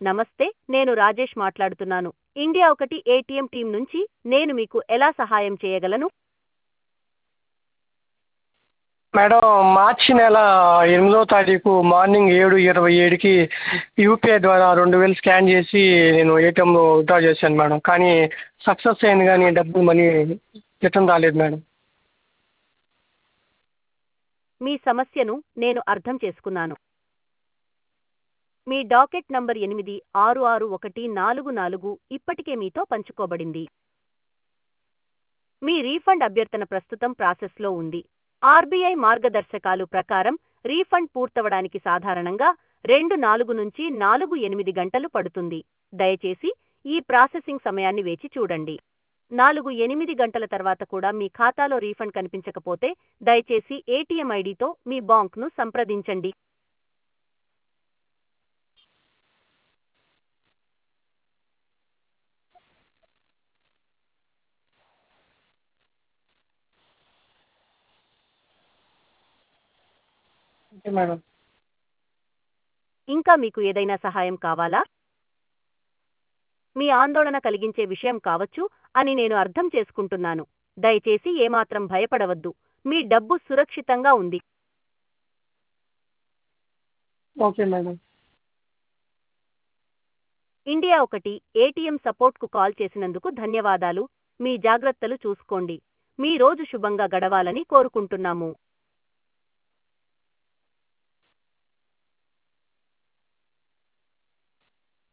నమస్తే నేను రాజేష్ మాట్లాడుతున్నాను ఇండియా ఒకటి ఏటీఎం టీం నుంచి నేను మీకు ఎలా సహాయం చేయగలను మేడం మార్చి నెల ఎనిమిదో తారీఖు మార్నింగ్ ఏడు ఇరవై ఏడుకి యూపీఐ ద్వారా రెండు వేలు స్కాన్ చేసి నేను ఏటీఎంలో విత్డ్రా చేశాను మేడం కానీ సక్సెస్ అయింది కానీ డబ్బు మనీ రిటర్న్ రాలేదు మేడం మీ సమస్యను నేను అర్థం చేసుకున్నాను మీ డాకెట్ నంబర్ ఎనిమిది ఆరు ఆరు ఒకటి నాలుగు నాలుగు ఇప్పటికే మీతో పంచుకోబడింది మీ రీఫండ్ అభ్యర్థన ప్రస్తుతం ప్రాసెస్లో ఉంది ఆర్బీఐ మార్గదర్శకాలు ప్రకారం రీఫండ్ పూర్తవడానికి సాధారణంగా రెండు నాలుగు నుంచి నాలుగు ఎనిమిది గంటలు పడుతుంది దయచేసి ఈ ప్రాసెసింగ్ సమయాన్ని వేచి చూడండి నాలుగు ఎనిమిది గంటల తర్వాత కూడా మీ ఖాతాలో రీఫండ్ కనిపించకపోతే దయచేసి ఏటీఎం ఐడితో మీ బాంక్ను సంప్రదించండి ఓకే మేడం ఇంకా మీకు ఏదైనా సహాయం కావాలా మీ ఆందోళన కలిగించే విషయం కావచ్చు అని నేను అర్థం చేసుకుంటున్నాను దయచేసి ఏమాత్రం భయపడవద్దు మీ డబ్బు సురక్షితంగా ఉంది ఓకే మేడం ఇండియా ఒకటి ఏటీఎం సపోర్ట్కు కాల్ చేసినందుకు ధన్యవాదాలు మీ జాగ్రత్తలు చూసుకోండి మీ రోజు శుభంగా గడవాలని కోరుకుంటున్నాము